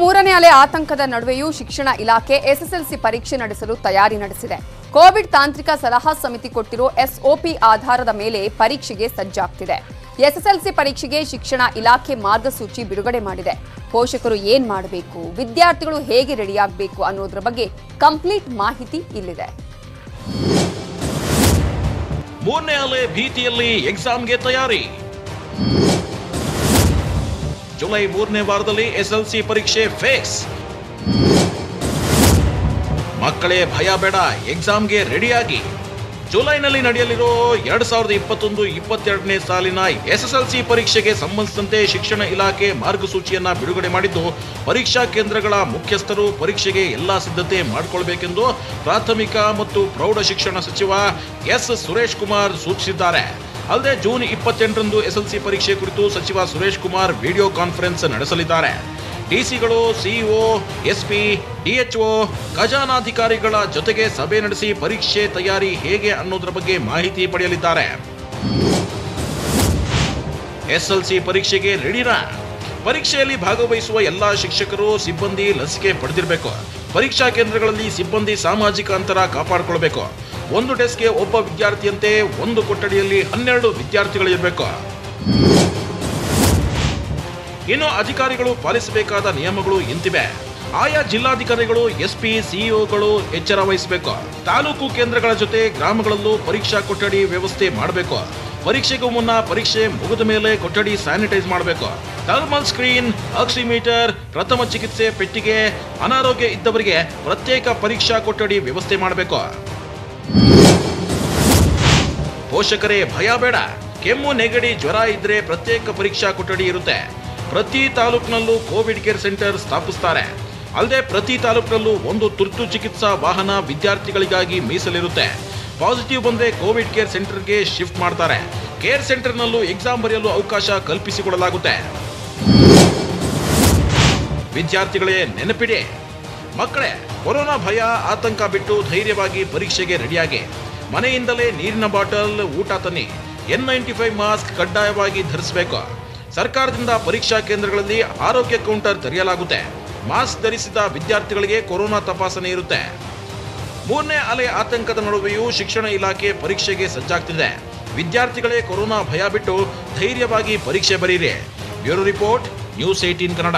ಮೂರನೇ ಅಲೆ ಆತಂಕದ ನಡುವೆಯೂ ಶಿಕ್ಷಣ ಇಲಾಖೆ ಎಸ್ಎಸ್ಎಲ್ಸಿ ಪರೀಕ್ಷೆ ನಡೆಸಲು ತಯಾರಿ ನಡೆಸಿದೆ ಕೋವಿಡ್ ತಾಂತ್ರಿಕ ಸಲಹಾ ಸಮಿತಿ ಕೊಟ್ಟಿರೋ ಎಸ್ಒಪಿ ಆಧಾರದ ಮೇಲೆ ಪರೀಕ್ಷೆಗೆ ಸಜ್ಜಾಗ್ತಿದೆ ಎಸ್ಎಸ್ಎಲ್ಸಿ ಪರೀಕ್ಷೆಗೆ ಶಿಕ್ಷಣ ಇಲಾಖೆ ಮಾರ್ಗಸೂಚಿ ಬಿಡುಗಡೆ ಮಾಡಿದೆ ಪೋಷಕರು ಏನ್ ಮಾಡಬೇಕು ವಿದ್ಯಾರ್ಥಿಗಳು ಹೇಗೆ ರೆಡಿಯಾಗಬೇಕು ಅನ್ನೋದ್ರ ಬಗ್ಗೆ ಕಂಪ್ಲೀಟ್ ಮಾಹಿತಿ ಇಲ್ಲಿದೆ ಮೂರನೇ ಅಲೆ ಭೀತಿಯಲ್ಲಿ ಎಕ್ಸಾಮ್ಗೆ ತಯಾರಿ ಜುಲೈ ಮೂರನೇ ವಾರದಲ್ಲಿ ಎಸ್ಎಲ್ಸಿ ಪರೀಕ್ಷೆ ಫೇಸ್ ಮಕ್ಕಳೇ ಭಯ ಬೇಡ ಎಕ್ಸಾಮ್ಗೆ ರೆಡಿಯಾಗಿ ಜುಲೈನಲ್ಲಿ ನಡೆಯಲಿರೋ ಎರಡ್ ಸಾವಿರದ ಇಪ್ಪತ್ತೊಂದು ಇಪ್ಪತ್ತೆರಡನೇ ಸಾಲಿನ ಎಸ್ಎಸ್ಎಲ್ಸಿ ಪರೀಕ್ಷೆಗೆ ಸಂಬಂಧಿಸಿದಂತೆ ಶಿಕ್ಷಣ ಇಲಾಖೆ ಮಾರ್ಗಸೂಚಿಯನ್ನ ಬಿಡುಗಡೆ ಮಾಡಿದ್ದು ಪರೀಕ್ಷಾ ಕೇಂದ್ರಗಳ ಮುಖ್ಯಸ್ಥರು ಪರೀಕ್ಷೆಗೆ ಎಲ್ಲಾ ಸಿದ್ಧತೆ ಮಾಡಿಕೊಳ್ಬೇಕೆಂದು ಪ್ರಾಥಮಿಕ ಮತ್ತು ಪ್ರೌಢ ಶಿಕ್ಷಣ ಸಚಿವ ಎಸ್ ಸುರೇಶ್ ಕುಮಾರ್ ಸೂಚಿಸಿದ್ದಾರೆ ಅಲ್ಲದೆ ಜೂನ್ ಇಪ್ಪತ್ತೆಂಟರಂದು ಎಸ್ಎಲ್ಸಿ ಪರೀಕ್ಷೆ ಕುರಿತು ಸಚಿವ ಸುರೇಶ್ ಕುಮಾರ್ ವಿಡಿಯೋ ಕಾನ್ಫರೆನ್ಸ್ ನಡೆಸಲಿದ್ದಾರೆ ಡಿಸಿಗಳು ಸಿಇಒ ಎಸ್ಪಿ ಡಿಎಚ್ಒ ಖಜಾನಾಧಿಕಾರಿಗಳ ಜೊತೆಗೆ ಸಭೆ ನಡೆಸಿ ಪರೀಕ್ಷೆ ತಯಾರಿ ಹೇಗೆ ಅನ್ನೋದರ ಬಗ್ಗೆ ಮಾಹಿತಿ ಪಡೆಯಲಿದ್ದಾರೆ ಎಸ್ಎಲ್ಸಿ ಪರೀಕ್ಷೆಗೆ ರೆಡಿನಾ ಪರೀಕ್ಷೆಯಲ್ಲಿ ಭಾಗವಹಿಸುವ ಎಲ್ಲಾ ಶಿಕ್ಷಕರು ಸಿಬ್ಬಂದಿ ಲಸಿಕೆ ಪಡೆದಿರಬೇಕು ಪರೀಕ್ಷಾ ಕೇಂದ್ರಗಳಲ್ಲಿ ಸಿಬ್ಬಂದಿ ಸಾಮಾಜಿಕ ಅಂತರ ಕಾಪಾಡಿಕೊಳ್ಬೇಕು ಒಂದು ಡೆಸ್ಕ್ಗೆ ಒಬ್ಬ ವಿದ್ಯಾರ್ಥಿಯಂತೆ ಒಂದು ಕೊಠಡಿಯಲ್ಲಿ ಹನ್ನೆರಡು ವಿದ್ಯಾರ್ಥಿಗಳಿರಬೇಕು ಇನ್ನು ಅಧಿಕಾರಿಗಳು ಪಾಲಿಸಬೇಕಾದ ನಿಯಮಗಳು ಇಂತಿವೆ ಆಯಾ ಜಿಲ್ಲಾಧಿಕಾರಿಗಳು ಎಸ್ಪಿ ಸಿಇಒಗಳು ಎಚ್ಚರ ವಹಿಸಬೇಕು ತಾಲೂಕು ಕೇಂದ್ರಗಳ ಜೊತೆ ಗ್ರಾಮಗಳಲ್ಲೂ ಪರೀಕ್ಷಾ ಕೊಠಡಿ ವ್ಯವಸ್ಥೆ ಮಾಡಬೇಕು ಪರೀಕ್ಷೆಗೂ ಮುನ್ನ ಪರೀಕ್ಷೆ ಮುಗಿದ ಮೇಲೆ ಕೊಠಡಿ ಸ್ಯಾನಿಟೈಸ್ ಮಾಡಬೇಕು ಥರ್ಮಲ್ ಸ್ಕ್ರೀನ್ ಆಕ್ಸಿಮೀಟರ್ ಪ್ರಥಮ ಚಿಕಿತ್ಸೆ ಪೆಟ್ಟಿಗೆ ಅನಾರೋಗ್ಯ ಇದ್ದವರಿಗೆ ಪ್ರತ್ಯೇಕ ಪರೀಕ್ಷಾ ಕೊಠಡಿ ವ್ಯವಸ್ಥೆ ಮಾಡಬೇಕು ಪೋಷಕರೇ ಭಯ ಬೇಡ ಕೆಮ್ಮು ನೆಗಡಿ ಜ್ವರ ಇದ್ರೆ ಪ್ರತ್ಯೇಕ ಪರೀಕ್ಷಾ ಕೊಠಡಿ ಇರುತ್ತೆ ಪ್ರತಿ ತಾಲೂಕಿನಲ್ಲೂ ಕೋವಿಡ್ ಕೇರ್ ಸೆಂಟರ್ ಸ್ಥಾಪಿಸ್ತಾರೆ ಅಲ್ಲದೆ ಪ್ರತಿ ತಾಲೂಕಿನಲ್ಲೂ ಒಂದು ತುರ್ತು ಚಿಕಿತ್ಸಾ ವಾಹನ ವಿದ್ಯಾರ್ಥಿಗಳಿಗಾಗಿ ಮೀಸಲಿರುತ್ತೆ ಪಾಸಿಟಿವ್ ಬಂದ್ರೆ ಕೋವಿಡ್ ಕೇರ್ ಸೆಂಟರ್ಗೆ ಶಿಫ್ಟ್ ಮಾಡ್ತಾರೆ ಕೇರ್ ಸೆಂಟರ್ನಲ್ಲೂ ಎಕ್ಸಾಮ್ ಬರೆಯಲು ಅವಕಾಶ ಕಲ್ಪಿಸಿಕೊಡಲಾಗುತ್ತೆ ವಿದ್ಯಾರ್ಥಿಗಳೇ ನೆನಪಿಡಿ ಮಕ್ಕಳೇ ಕೊರೋನಾ ಭಯ ಆತಂಕ ಬಿಟ್ಟು ಧೈರ್ಯವಾಗಿ ಪರೀಕ್ಷೆಗೆ ರೆಡಿಯಾಗಿ ಮನೆಯಿಂದಲೇ ನೀರಿನ ಬಾಟಲ್ ಊಟ ತನ್ನಿ ಎನ್ ನೈಂಟಿ ಫೈವ್ ಮಾಸ್ಕ್ ಕಡ್ಡಾಯವಾಗಿ ಧರಿಸಬೇಕು ಸರ್ಕಾರದಿಂದ ಪರೀಕ್ಷಾ ಕೇಂದ್ರಗಳಲ್ಲಿ ಆರೋಗ್ಯ ಕೌಂಟರ್ ತೆರೆಯಲಾಗುತ್ತೆ ಮಾಸ್ಕ್ ಧರಿಸಿದ ವಿದ್ಯಾರ್ಥಿಗಳಿಗೆ ಕೊರೋನಾ ತಪಾಸಣೆ ಇರುತ್ತೆ ಮೂರನೇ ಅಲೆ ಆತಂಕದ ನಡುವೆಯೂ ಶಿಕ್ಷಣ ಇಲಾಖೆ ಪರೀಕ್ಷೆಗೆ ಸಜ್ಜಾಗ್ತಿದೆ ವಿದ್ಯಾರ್ಥಿಗಳೇ ಕೊರೋನಾ ಭಯ ಬಿಟ್ಟು ಧೈರ್ಯವಾಗಿ ಪರೀಕ್ಷೆ ಬರೀರಿ bureau report news eighteen Kannada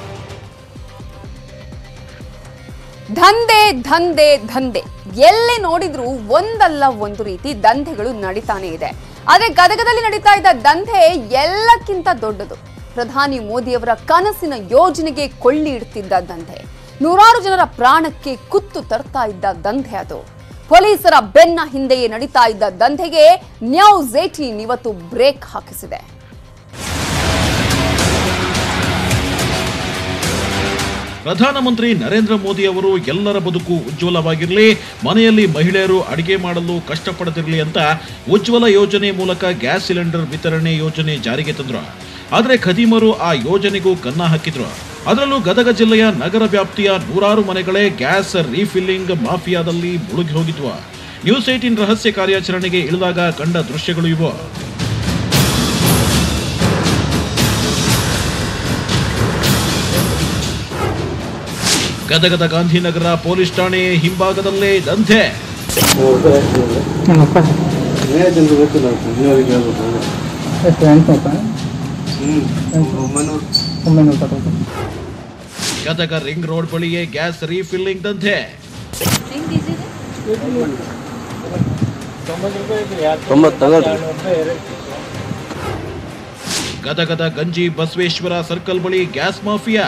ದಂಧೆ ದಂಧೆ ದಂಧೆ ಎಲ್ಲಿ ನೋಡಿದ್ರೂ ಒಂದಲ್ಲ ಒಂದು ರೀತಿ ದಂಧೆಗಳು ನಡೀತಾನೆ ಇದೆ ಆದ್ರೆ ಗದಗದಲ್ಲಿ ನಡೀತಾ ಇದ್ದ ದಂಧೆ ಎಲ್ಲಕ್ಕಿಂತ ದೊಡ್ಡದು ಪ್ರಧಾನಿ ಮೋದಿಯವರ ಕನಸಿನ ಯೋಜನೆಗೆ ಕೊಳ್ಳಿ ಇಡ್ತಿದ್ದ ದಂಧೆ ನೂರಾರು ಜನರ ಪ್ರಾಣಕ್ಕೆ ಕುತ್ತು ತರ್ತಾ ಇದ್ದ ದಂಧೆ ಅದು ಪೊಲೀಸರ ಬೆನ್ನ ಹಿಂದೆಯೇ ನಡೀತಾ ಇದ್ದ ದಂಧೆಗೆ ನ್ಯೂಸ್ ಏಟೀನ್ ಇವತ್ತು ಬ್ರೇಕ್ ಹಾಕಿಸಿದೆ ಪ್ರಧಾನಮಂತ್ರಿ ನರೇಂದ್ರ ಮೋದಿ ಅವರು ಎಲ್ಲರ ಬದುಕು ಉಜ್ವಲವಾಗಿರಲಿ ಮನೆಯಲ್ಲಿ ಮಹಿಳೆಯರು ಅಡಿಗೆ ಮಾಡಲು ಕಷ್ಟಪಡದಿರಲಿ ಅಂತ ಉಜ್ವಲ ಯೋಜನೆ ಮೂಲಕ ಗ್ಯಾಸ್ ಸಿಲಿಂಡರ್ ವಿತರಣೆ ಯೋಜನೆ ಜಾರಿಗೆ ತಂದ್ರು ಆದರೆ ಖದೀಮರು ಆ ಯೋಜನೆಗೂ ಕನ್ನ ಹಾಕಿದ್ರು ಅದರಲ್ಲೂ ಗದಗ ಜಿಲ್ಲೆಯ ನಗರ ವ್ಯಾಪ್ತಿಯ ನೂರಾರು ಮನೆಗಳೇ ಗ್ಯಾಸ್ ರೀಫಿಲ್ಲಿಂಗ್ ಮಾಫಿಯಾದಲ್ಲಿ ಮುಳುಗಿ ಹೋಗಿದ್ವು ನ್ಯೂಸ್ ಏಟೀನ್ ರಹಸ್ಯ ಕಾರ್ಯಾಚರಣೆಗೆ ಇಳಿದಾಗ ಕಂಡ ದೃಶ್ಯಗಳು ಇವು ಗದಗದ ಗಾಂಧಿನಗರ ಪೊಲೀಸ್ ಠಾಣೆ ಹಿಂಭಾಗದಲ್ಲೇ ದಂಧೆ ನಮ್ಮಪ್ಪ ಜನರು ಗೊತ್ತಿಲ್ಲ ನೀವರಿಗೆ ಹೇಳ್ಬೇಕು ಎಷ್ಟು ಎಂಟುನೂರು ಹ್ಞೂ ಒಂಬೈನೂರು ಒಂಬೈನೂರು ತಗೊಳ್ತೀನಿ ಗದಗ ರಿಂಗ್ ರೋಡ್ ಬಳಿಯೇ ಗ್ಯಾಸ್ ರೀಫಿಲ್ಲಿಂಗ್ ದಂಧೆ ತೊಂಬತ್ತು ತಗೊಳ್ರಿ ಗದಗದ ಗಂಜಿ ಬಸವೇಶ್ವರ ಸರ್ಕಲ್ ಬಳಿ ಗ್ಯಾಸ್ ಮಾಫಿಯಾ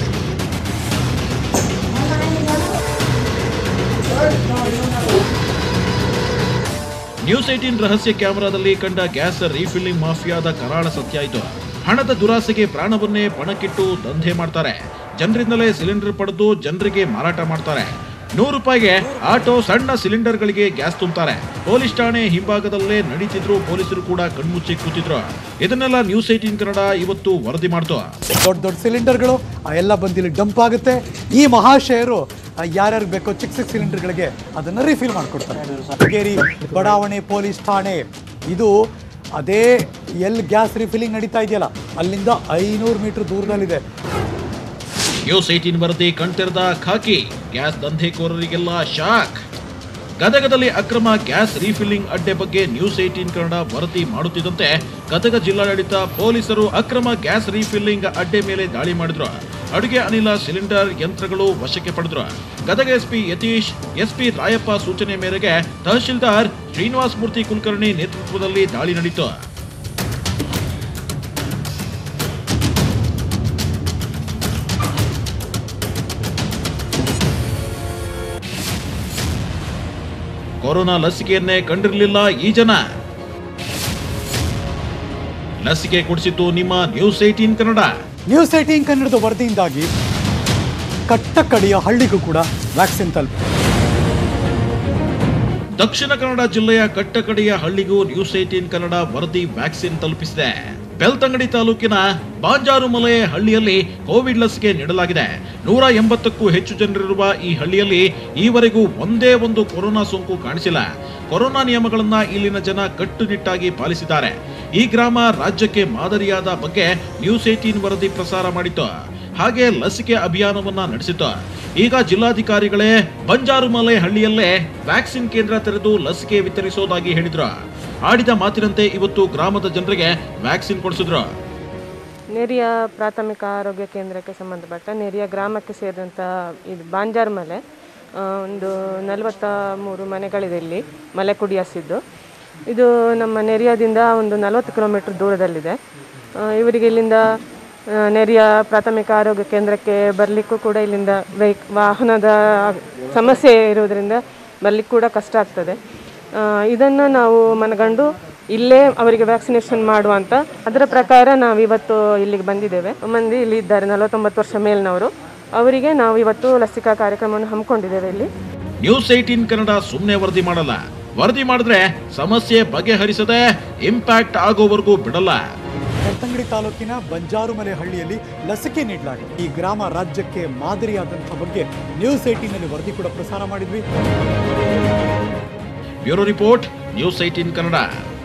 ನ್ಯೂಸ್ ಏಟೀನ್ ರಹಸ್ಯ ಕ್ಯಾಮೆರಾದಲ್ಲಿ ಕಂಡ ಗ್ಯಾಸ್ ರೀಫಿಲ್ಲಿಂಗ್ ಮಾಫಿಯಾದ ಕರಾಳ ಸತ್ಯ ಇದು ಹಣದ ದುರಾಸೆಗೆ ಪ್ರಾಣವನ್ನೇ ಪಣಕ್ಕಿಟ್ಟು ದಂಧೆ ಮಾಡ್ತಾರೆ ಜನರಿಂದಲೇ ಸಿಲಿಂಡರ್ ಪಡೆದು ಜನರಿಗೆ ಮಾರಾಟ ಮಾಡ್ತಾರೆ ನೂರು ರೂಪಾಯಿಗೆ ಆಟೋ ಸಣ್ಣ ಸಿಲಿಂಡರ್ಗಳಿಗೆ ಗ್ಯಾಸ್ ತುಂಬ್ತಾರೆ ಪೊಲೀಸ್ ಠಾಣೆ ಹಿಂಭಾಗದಲ್ಲೇ ನಡೀತಿದ್ರು ಪೊಲೀಸರು ಕೂಡ ಕಣ್ಮುಚ್ಚಿ ಕೂತಿದ್ರು ಇದನ್ನೆಲ್ಲ ನ್ಯೂಸ್ ಏಟೀನ್ ಕನ್ನಡ ಇವತ್ತು ವರದಿ ಮಾಡ್ತು ದೊಡ್ಡ ದೊಡ್ಡ ಸಿಲಿಂಡರ್ಗಳು ಆ ಎಲ್ಲ ಬಂದಿಲ್ಲಿ ಡಂಪ್ ಆಗುತ್ತೆ ಈ ಮಹಾಶಯರು ಯಾರ್ಯಾರು ಬೇಕೋ ಚಿಕ್ಕ ಚಿಕ್ಕ ಸಿಲಿಂಡರ್ಗಳಿಗೆ ಅದನ್ನು ರಿಫಿಲ್ ಮಾಡಿಕೊಡ್ತಾರೆ ಹುಕ್ಕೇರಿ ಬಡಾವಣೆ ಪೊಲೀಸ್ ಠಾಣೆ ಇದು ಅದೇ ಎಲ್ಲಿ ಗ್ಯಾಸ್ ರಿಫಿಲ್ಲಿಂಗ್ ನಡೀತಾ ಇದೆಯಲ್ಲ ಅಲ್ಲಿಂದ ಐನೂರು ಮೀಟರ್ ದೂರದಲ್ಲಿದೆ ನ್ಯೂಸ್ ಏಟೀನ್ ವರದಿ ಕಣ್ತೆರೆದ ಖಾಕಿ ಗ್ಯಾಸ್ ದಂಧೆಕೋರರಿಗೆಲ್ಲ ಶಾಕ್ ಗದಗದಲ್ಲಿ ಅಕ್ರಮ ಗ್ಯಾಸ್ ರೀಫಿಲ್ಲಿಂಗ್ ಅಡ್ಡೆ ಬಗ್ಗೆ ನ್ಯೂಸ್ ಏಟೀನ್ ಕನ್ನಡ ವರದಿ ಮಾಡುತ್ತಿದ್ದಂತೆ ಗದಗ ಜಿಲ್ಲಾಡಳಿತ ಪೊಲೀಸರು ಅಕ್ರಮ ಗ್ಯಾಸ್ ರೀಫಿಲ್ಲಿಂಗ್ ಅಡ್ಡೆ ಮೇಲೆ ದಾಳಿ ಮಾಡಿದ್ರು ಅಡುಗೆ ಅನಿಲ ಸಿಲಿಂಡರ್ ಯಂತ್ರಗಳು ವಶಕ್ಕೆ ಪಡೆದ್ರು ಗದಗ ಎಸ್ಪಿ ಯತೀಶ್ ಎಸ್ಪಿ ರಾಯಪ್ಪ ಸೂಚನೆ ಮೇರೆಗೆ ತಹಶೀಲ್ದಾರ್ ಶ್ರೀನಿವಾಸ್ ಮೂರ್ತಿ ಕುಲಕರ್ಣಿ ನೇತೃತ್ವದಲ್ಲಿ ದಾಳಿ ನಡೆಯಿತು ಕೊರೋನಾ ಲಸಿಕೆಯನ್ನೇ ಕಂಡಿರಲಿಲ್ಲ ಈ ಜನ ಲಸಿಕೆ ಕೊಡಿಸಿದ್ದು ನಿಮ್ಮ news eighteen Kannada news eighteen ಕನ್ನಡದ ವರದಿಯಿಂದಾಗಿ ಕಟ್ಟ ಕಡೆಯ ಹಳ್ಳಿಗೂ ಕೂಡ ವ್ಯಾಕ್ಸಿನ್ ತಲುಪಿದೆ ದಕ್ಷಿಣ ಕನ್ನಡ ಜಿಲ್ಲೆಯ ಕಟ್ಟಕಡೆಯ ಹಳ್ಳಿಗೂ ನ್ಯೂಸ್ ಏಟೀನ್ ಕನ್ನಡ ವರದಿ ವ್ಯಾಕ್ಸಿನ್ ತಲುಪಿಸಿದೆ ಬೆಳ್ತಂಗಡಿ ತಾಲೂಕಿನ ಬಾಂಜಾರುಮಲೆ ಹಳ್ಳಿಯಲ್ಲಿ ಕೋವಿಡ್ ಲಸಿಕೆ ನೀಡಲಾಗಿದೆ ನೂರ ಎಂಬತ್ತಕ್ಕೂ ಹೆಚ್ಚು ಜನರಿರುವ ಈ ಹಳ್ಳಿಯಲ್ಲಿ ಈವರೆಗೂ ಒಂದೇ ಒಂದು ಕೊರೋನಾ ಸೋಂಕು ಕಾಣಿಸಿಲ್ಲ ಕೊರೋನಾ ನಿಯಮಗಳನ್ನ ಇಲ್ಲಿನ ಜನ ಕಟ್ಟುನಿಟ್ಟಾಗಿ ಪಾಲಿಸಿದ್ದಾರೆ ಈ ಗ್ರಾಮ ರಾಜ್ಯಕ್ಕೆ ಮಾದರಿಯಾದ ಬಗ್ಗೆ ನ್ಯೂಸ್ ಏಟೀನ್ ವರದಿ ಪ್ರಸಾರ ಮಾಡಿತ್ತು ಹಾಗೆ ಲಸಿಕೆ ಅಭಿಯಾನವನ್ನ ನಡೆಸಿತ್ತು ಈಗ ಜಿಲ್ಲಾಧಿಕಾರಿಗಳೇ ಬಂಜಾರುಮಲೆ ಹಳ್ಳಿಯಲ್ಲೇ ವ್ಯಾಕ್ಸಿನ್ ಕೇಂದ್ರ ತೆರೆದು ಲಸಿಕೆ ವಿತರಿಸೋದಾಗಿ ಹೇಳಿದ್ರು ಆಡಿದ ಮಾತಿನಂತೆ ಇವತ್ತು ಗ್ರಾಮದ ಜನರಿಗೆ ವ್ಯಾಕ್ಸಿನ್ ಕೊಡಿಸಿದ್ರು ನೆರಿಯ ಪ್ರಾಥಮಿಕ ಆರೋಗ್ಯ ಕೇಂದ್ರಕ್ಕೆ ಸಂಬಂಧಪಟ್ಟ ನೆರಿಯ ಗ್ರಾಮಕ್ಕೆ ಸೇರಿದಂಥ ಇದು ಬಾಂಜಾರ್ ಮಲೆ ಆ, ಒಂದು ನಲವತ್ತ ಮೂರು ಮನೆಗಳಿದೆ ಇಲ್ಲಿ ಮಲೆ ಕುಡಿಯಸಿದ್ದು ಇದು ನಮ್ಮ ನೆರಿಯದಿಂದ ಒಂದು ನಲವತ್ತು ಕಿಲೋಮೀಟರ್ ದೂರದಲ್ಲಿದೆ ಆ, ಇವರಿಗೆ ಇಲ್ಲಿಂದ ಆ, ನೆರಿಯ ಪ್ರಾಥಮಿಕ ಆರೋಗ್ಯ ಕೇಂದ್ರಕ್ಕೆ ಬರಲಿಕ್ಕೂ ಕೂಡ ಇಲ್ಲಿಂದ ವೆಹಿಕ್ ವಾಹನದ ಸಮಸ್ಯೆ ಇರುವುದರಿಂದ ಬರಲಿಕ್ಕೆ ಕೂಡ ಕಷ್ಟ ಆಗ್ತದೆ ಇದನ್ನು ನಾವು ಮನಗಂಡು ಇಲ್ಲೇ ಅವರಿಗೆ ವ್ಯಾಕ್ಸಿನೇಷನ್ ಮಾಡುವಂತ ಅದರ ಪ್ರಕಾರ ನಾವು ಇವತ್ತು ಇಲ್ಲಿಗೆ ಬಂದಿದ್ದೇವೆ ಮಂದಿ ಇಲ್ಲಿ ಇದ್ದಾರೆ ನಲವತ್ತೊಂಬತ್ತು ವರ್ಷ ಮೇಲಿನವರು ಅವರಿಗೆ ನಾವು ಇವತ್ತು ಲಸಿಕಾ ಕಾರ್ಯಕ್ರಮವನ್ನು ಹಮ್ಮಿಕೊಂಡಿದ್ದೇವೆ ಇಲ್ಲಿ ನ್ಯೂಸ್ ಏಟೀನ್ ಕನ್ನಡ ಸುಮ್ಮನೆ ವರದಿ ಮಾಡಲ್ಲ ವರದಿ ಮಾಡಿದ್ರೆ ಸಮಸ್ಯೆ ಬಗೆಹರಿಸದೆ ಇಂಪ್ಯಾಕ್ಟ್ ಆಗೋವರೆಗೂ ಬಿಡಲ್ಲ ಬೆಳ್ತಂಗಡಿ ತಾಲೂಕಿನ ಬಂಜಾರುಮಲೆ ಹಳ್ಳಿಯಲ್ಲಿ ಲಸಿಕೆ ನೀಡಲಾಗಿದೆ ಈ ಗ್ರಾಮ ರಾಜ್ಯಕ್ಕೆ ಮಾದರಿಯಾದಂತಹ ಬಗ್ಗೆ ನ್ಯೂಸ್ ಏಟೀನಲ್ಲಿ ವರದಿ ಕೂಡ ಪ್ರಸಾರ ಮಾಡಿದ್ವಿ bureau report news eighteen Kannada